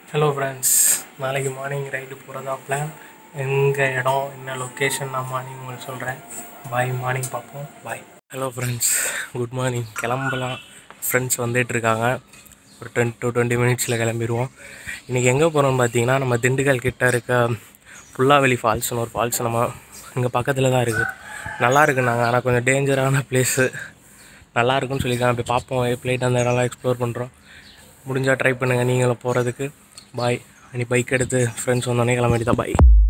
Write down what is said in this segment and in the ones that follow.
Hello friends நாளைக்கு morning ride போகிறதா plan எங்கள் இடம் என்ன லொக்கேஷன் நான் மார்னிங் உங்களுக்கு சொல்கிறேன் பாய் மார்னிங் பார்ப்போம் bye hello friends good morning கிளம்பலாம் ஃப்ரெண்ட்ஸ் வந்துட்டுருக்காங்க ஒரு டென் டு டுவெண்ட்டி மினிட்ஸில் கிளம்பிடுவோம் இன்றைக்கி எங்கே போகிறோம்னு பார்த்தீங்கன்னா நம்ம திண்டுக்கல் கிட்ட இருக்க புல்லாவெளி ஃபால்ஸ்னு ஒரு ஃபால்ஸ் நம்ம இங்கே பக்கத்தில் தான் இருக்குது நல்லா இருக்கு நாங்கள் ஆனால் கொஞ்சம் டேஞ்சரான பிளேஸு நல்லா இருக்குன்னு சொல்லியிருக்காங்க போய் பார்ப்போம் பிளேட் அந்த இடம்லாம் எக்ஸ்ப்ளோர் பண்ணுறோம் முடிஞ்சால் ட்ரை பண்ணுங்கள் நீங்களும் போகிறதுக்கு பாய் இனி பைக் எடுத்து ஃப்ரெண்ட்ஸ் வந்தோடனே கிளம்பிட்டு தான் பாய்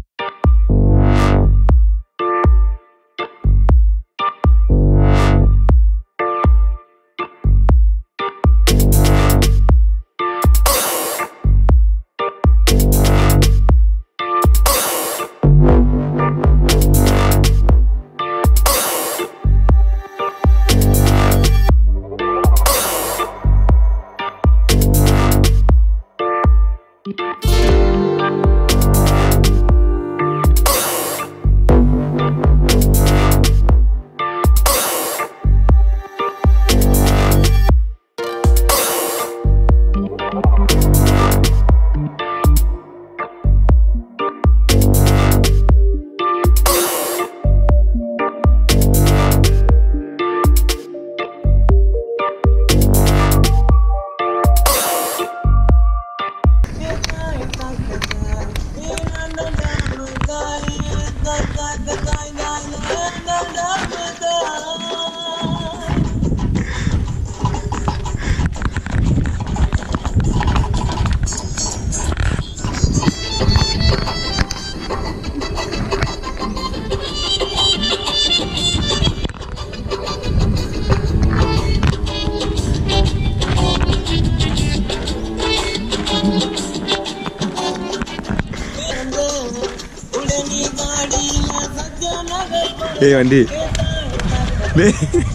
ஏய் வண்டி டேய்.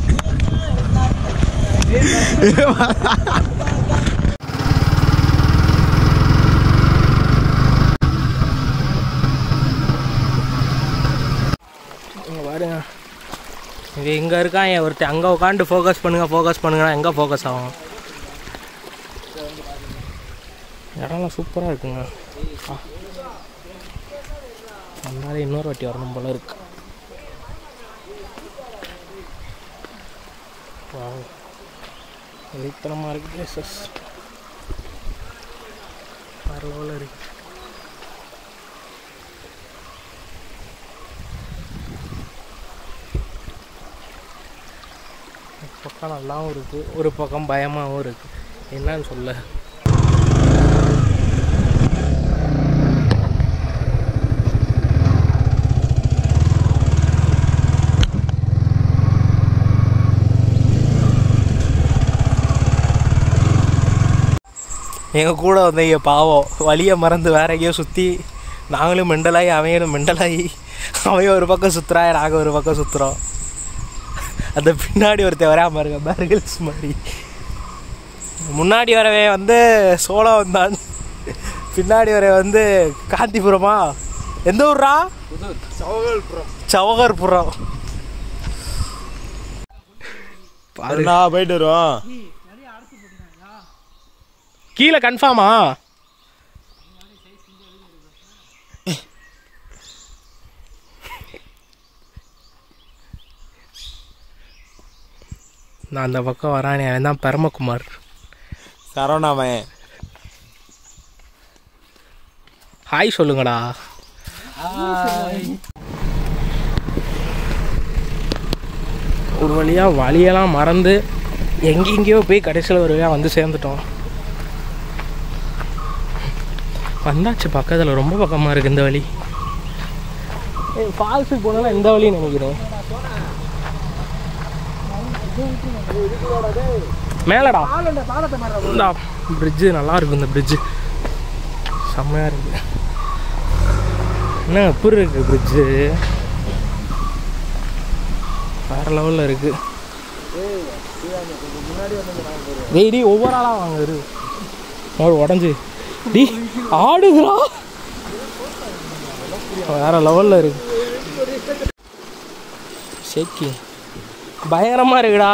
இங்கே பாருங்க இது இங்கே இருக்கான் என் ஒருத்தர் அங்கே உட்காந்து ஃபோக்கஸ் பண்ணுங்க ஃபோக்கஸ் பண்ணுங்கன்னா எங்கே ஃபோக்கஸ் ஆகும் இடம்லாம் சூப்பராக இருக்குங்க ஆ. அதனால இன்னொரு வாட்டி வரணும் போல இருக்கு வாவ் வெறித்தனமாக இருக்கு பிளேசஸ் வேறு லெவலில் இருக்கு ஒரு பக்கம் நல்லாவும் இருக்குது ஒரு பக்கம் பயமாகவும் இருக்குது என்னன்னு சொல்ல எங்கள் கூட வந்தீங்க பாவம் வழியை மறந்து வேற எங்கேயோ சுற்றி நாங்களும் மெண்டலாகி அவங்களும் மெண்டலாகி அவன் ஒரு பக்கம் சுற்றுறான் நாங்கள் ஒரு பக்கம் சுற்றுறோம் அந்த பின்னாடி ஒருத்தன் வராம பாருங்க பேர்கில்ஸ் மாதிரி முன்னாடி வரவே வந்து சோளம் வந்தான் பின்னாடி வர வந்து காந்திபுரமா எந்த ஊர்ரா சவகர்புரம் பாரு நான் போயிட்டு வருவோம் கீழே கன்ஃபார்மா நான் அந்த பக்கம் வரானே அவன் தான் பரமகுமார் சரவணாமன் ஹாய் சொல்லுங்கடா ஒரு வழியாக வழியெல்லாம் மறந்து எங்கெங்கேயோ போய் கடைசியில் ஒரு வழியாக வந்து சேர்ந்துட்டோம் வந்தாச்சு பக்கத்தில் ரொம்ப பக்கமாக இருக்குது இந்த வழி ஃபால்ஸுக்கு போனாலும் இந்த வழின்னு நினைக்கிறேன் மேலடா இந்தா பிரிட்ஜு நல்லா இருக்கும் இந்த பிரிட்ஜு செம்மையாக இருக்கு என்ன எப்படி இருக்கு பிரிட்ஜு வேற லெவலில் இருக்கு டேய் டேய் ஒவ்வொரு ஆளாக வாங்க இரு ஒரு உடஞ்சி டி ஆடுதுடா வேற லெவலில் இருக்கு ஷேக்கி பயங்கரமாக இருக்குடா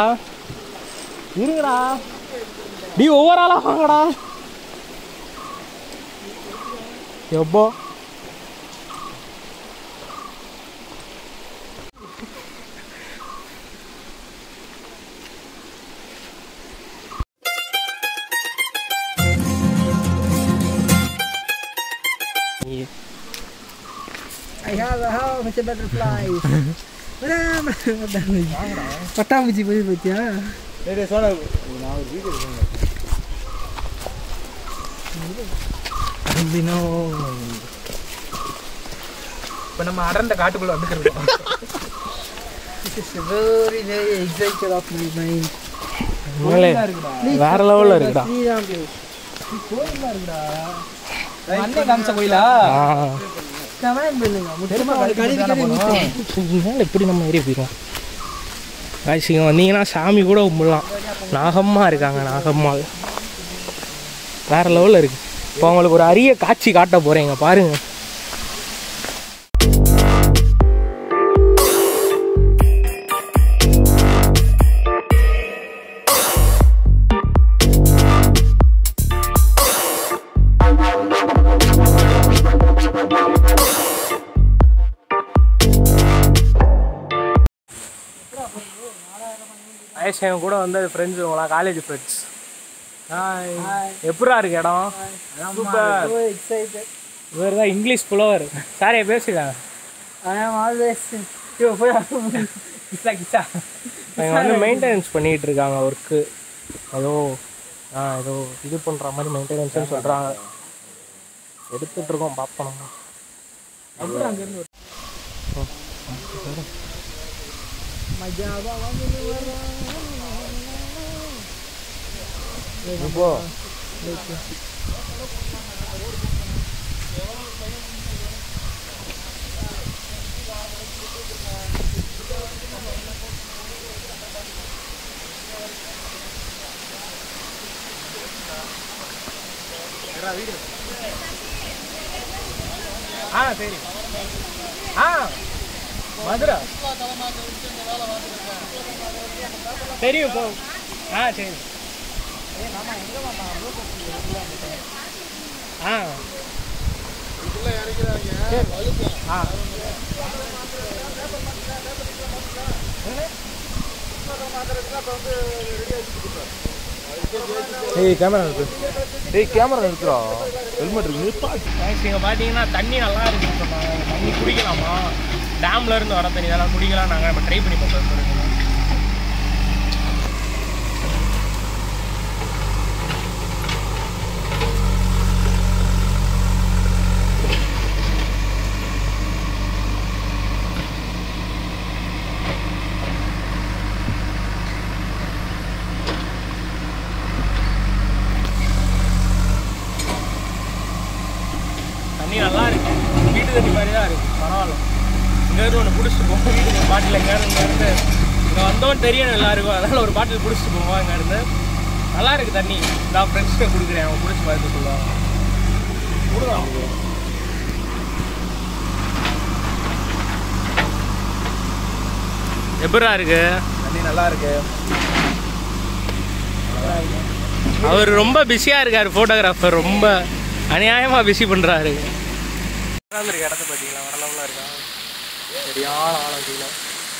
இருங்கடா டி ஒவ்வொரு ஆளாக வாங்கடா எப்போ I have a house with a butterfly. பட்டாம்பூச்சி போய் பார்த்தியா சோனா நான் ஒரு வீடியோ இப்போ நம்ம அடர்ந்த காட்டுக்குள்ளே வந்துருக்கோம் This is very very excited of my mind. வேற லெவலில் இருக்குடா ஸ்ரீராம் place. அண்ணே காமிச்ச கோயிலா Comment பண்ணுங்க. முக்கியமா அடிக்கடி ஊத்துறேன். மேலே இப்படி நம்ம ஏறி போயிடும் காய்ச்சிங்க வந்தீங்கன்னா சாமி கூட கும்பிடலாம் நாகம்மா இருக்காங்க நாகம்மாள் வேற லெவலில் இருக்கு இப்போ உங்களுக்கு ஒரு அரிய காட்சி காட்ட போறேங்க பாருங்க ஆயிஷ் என் கூட வந்து ஃப்ரெண்ட்ஸ் உங்களா காலேஜ் ஃப்ரெண்ட்ஸ் எப்படா இருக்கு இடம் சூப்பர் So excited. இவர் தான் இங்கிலீஷ் புலவர் சாரே பேசுங்க I am always. ஐயோ, போய் கிச்சா கிச்சா இவங்க வந்து மெயின்டெனன்ஸ் பண்ணிட்டு இருக்காங்க ஒர்க்கு ஏதோ ஆ ஏதோ இது பண்ணுற மாதிரி மெயின்டெனன்ஸ்னு சொல்கிறாங்க எடுத்துட்டு இருக்கோம் பார்ப்போம் நம்ம அப்புறம் அங்கேருந்து மஜாவா வந்து இப்போ ஆ சரி ஆ மதுரை தெரியும் போ ஆ சரி ஆ ஆ ஏய் கேமரா இருக்கு ஏய் கேமரா இருக்குடா ஹெல்மெட் இருக்கு நிப்பாட்டு இங்கே பார்த்தீங்கன்னா தண்ணி நல்லா இருக்குன்னு சொன்னாங்க தண்ணி குடிக்கலாமா டேம்ல இருந்து வர தண்ணி இதெல்லாம் குடிக்கலாம் நாங்கள் நம்ம ட்ரை பண்ணி பார்ப்போம் தண்ணி நல்லா இருக்கு வீட்டு தண்ணி மாதிரி தான் இருக்கு பரவாயில்ல இங்கேருந்து ஒன்று பிடிச்சிட்டு போவோம் வீட்டுக்கு பாட்டில் எங்கேருந்து இங்கேருந்து இங்கே வந்தோன்னு தெரியும் எல்லாருக்கும் அதனால் ஒரு பாட்டில் பிடிச்சிட்டு போவோம் இங்கேருந்து நல்லா இருக்கு தண்ணி நான் ஃப்ரெண்ட்ஸ்க்கு கொடுக்குறேன் அவங்க பிடிச்சி பார்த்து சொல்லுவாங்க எப்படா இருக்கு தண்ணி நல்லா இருக்கு அவர் ரொம்ப பிஸியாக இருக்கார் ஃபோட்டோகிராஃபர் ரொம்ப அநியாயமாக பிஸி பண்ணுறாரு உட்காந்துருக்க இடத்த பார்த்தீங்களா வரலவுல இருக்கா சரியான ஆழம் கீழே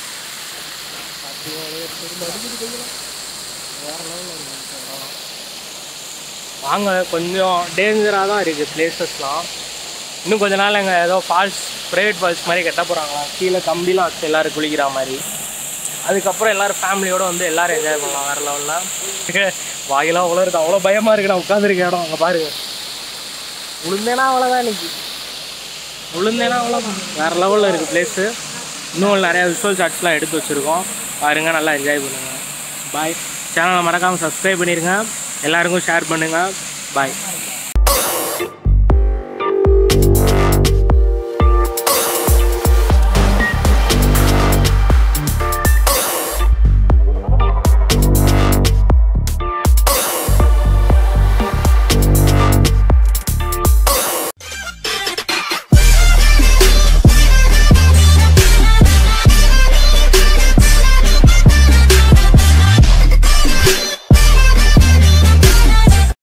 வாங்க கொஞ்சம் டேஞ்சராக தான் இருக்குது பிளேசஸ்லாம் இன்னும் கொஞ்ச நாள் எங்கள் ஏதோ ஃபால்ஸ் ப்ரைவேட் ஃபால்ஸ் மாதிரி கட்ட போகிறாங்களா கீழே கம்பிலாம் வச்சு எல்லோரும் குளிக்கிற மாதிரி அதுக்கப்புறம் எல்லாரும் ஃபேமிலியோட வந்து எல்லாரும் என்ஜாய் பண்ணலாம் வேறு லெவலில் வாயிலாம் அவ்வளோ இருக்குது அவ்வளோ பயமாக இருக்கு நான் உட்காந்துருக்க இடம் அங்கே பாருங்க விழுந்தேனா அவ்வளோதான் இன்னைக்கு விழுந்தேனா அவ்வளோதான் வேறு லெவலில் இருக்குது பிளேஸு இன்னும் நிறையா விஷுவல் ஷாட்ஸ்லாம் எடுத்து வச்சுருக்கோம் பாருங்கள் நல்லா என்ஜாய் பண்ணுங்கள் பாய் சேனலை மறக்காமல் சப்ஸ்கிரைப் பண்ணிடுங்க எல்லாருக்கும் ஷேர் பண்ணுங்கள் பாய்